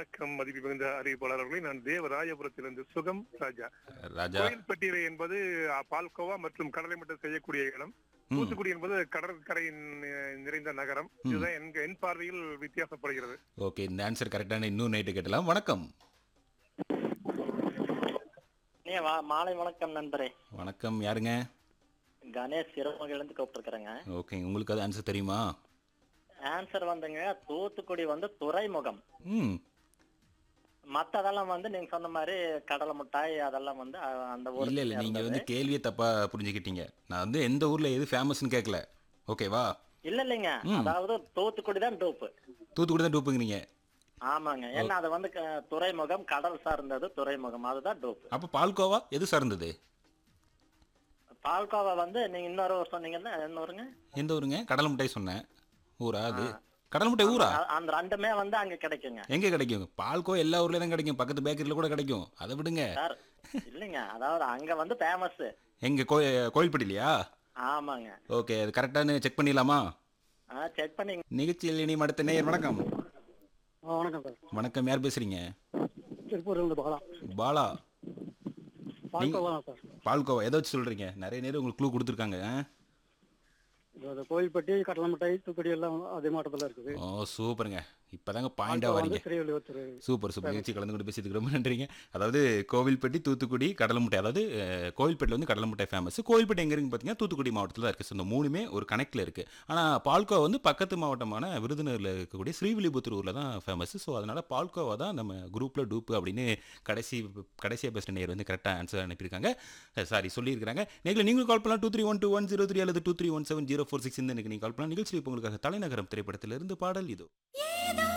வணக்கம் மதிப்பு மிகுந்த அறிவிப்பாளர்களே நான் தேவராயபுரத்திலிருந்து சுகம் ராஜா ராஜா கோயில்பட்டியலை என்பது அ, பால்கோவா மற்றும் கடலை மட்டும் செய்யக்கூடிய இடம் ம், தூத்துக்குடி என்பது கடற்கரையின் அஹ், நிறைந்த நகரம் ம். இதுதான் என் என் பார்வையில் வித்தியாசப்படுகிறது ஓகே இந்த ஆன்சர் கரெக்டான இன்னும் நைட்டு கேட்டலாம் வணக்கம் நீ வா மாலை வணக்கம் நண்பரே வணக்கம் யாருங்க கணேஷ் சிறுமுகையிலேருந்து கூப்பிட்டுருக்குறேங்க ஓகே உங்களுக்கு அது ஆன்சர் தெரியுமா ஆன்சர் வந்துங்க தூத்துக்குடி வந்து துறைமுகம் ம் மத்ததெல்லாம் வந்து நீங்க சொன்ன மாதிரி கடலை மிட்டாய் அதெல்லாம் வந்து அ- அந்த ஊர் இல்ல இல்ல நீங்க வந்து கேள்வியே தப்பா புரிஞ்சுக்கிட்டீங்க நான் வந்து எந்த ஊர்ல எது ஃபேமஸ்னு கேட்கல ஓகேவா இல்ல இல்லைங்க ம். அதாவது தூத்துக்குடி தான் டூப்பு தூத்துக்குடி தான் டூப்புங்கிறீங்க ஆமாங்க ஏன்னா அது வந்து க- துறைமுகம் கடல் சார்ந்தது துறைமுகம் அதுதான் டூப்பு அப்ப பால்கோவா எது சார்ந்தது பால்கோவா வந்து நீங்க இன்னொரு ஊர் சொன்னீங்கன்னா இன்னொருங்க எந்த ஊருங்க கடல் மிட்டாய் சொன்னேன் ஊரா அது கடல் மிட்டாய் ஊரா அ- அந்த ரெண்டுமே வந்து அங்க கிடைக்குங்க எங்க கிடைக்கும் பால்கோ எல்லா ஊர்லயும் தான் கிடைக்கும் பக்கத்து பேக்கரியில கூட கிடைக்கும் அதை விடுங்க சார் இல்லைங்க அதாவது அங்க வந்து ஃபேமஸ் எங்க கோ கோயில்பட்டிலையா ஆமாங்க ஓகே அது கரெக்டானு செக் பண்ணிடலாமா செக் பண்ணி நிகழ்ச்சியில் இனி அடுத்த நேயர் வணக்கம் வணக்கம் சார் வணக்கம் யார் பேசுறீங்க திருப்பூர்லேருந்து பாலா பாலா பால்கோவா சார் பால்கோவா எதை வச்சு சொல்றீங்க நிறைய நேரம் உங்களுக்கு க்ளூ கொடுத்துருக்காங்க ஆ? இது கோயில்பட்டி கடலை மிட்டாய் தூக்கடி எல்லாம் அதே மாவட்டத்தில் இருக்குது ஓ சூப்பருங்க இப்பதாங்க பாயிண்டா பால்கோவா வரீங்க வந்து ஸ்ரீவில்லிபுத்தூர் சூப்பர் சூப்பர் நிகழ்ச்சி கலந்து கொண்டு பேசியதுக்கு ரொம்ப நன்றிங்க அதாவது கோவில்பட்டி தூத்துக்குடி கடலை முட்டை அதாவது அஹ், கோவில்பட்டியில் வந்து கடலை முட்டை ஃபேமஸ் கோவில்பட்டி எங்க இருக்குன்னு பார்த்தீங்கன்னா தூத்துக்குடி மாவட்டத்தில் தான் இருக்குது ஸோ இந்த மூணுமே ஒரு கணக்கில் இருக்குது ஆனால் பால்கோவா வந்து பக்கத்து மாவட்டமான விருதுநகரில் இருக்கக்கூடிய ஸ்ரீவில்லிபுத்தூர் ஊரில் தான் ஃபேமஸ் ஸோ அதனால் பால்கோவா தான் நம்ம குரூப்பில் டூப்பு அப்படின்னு கடைசி கடைசியாக பேசுகிற நேர் வந்து கரெக்டாக ஆன்சர் அனுப்பியிருக்காங்க சாரி சொல்லியிருக்காங்க நேரில் நீங்களும் கால் பண்ணலாம் two three one two one zero three அல்லது two three one seven zero four six இந்த நீங்கள் கால் பண்ணலாம் நிகழ்ச்சி இப்போ உங்களுக்காக தலைநகரம் திரைப்படத்திலிருந்து பாடல் இது ஏதோ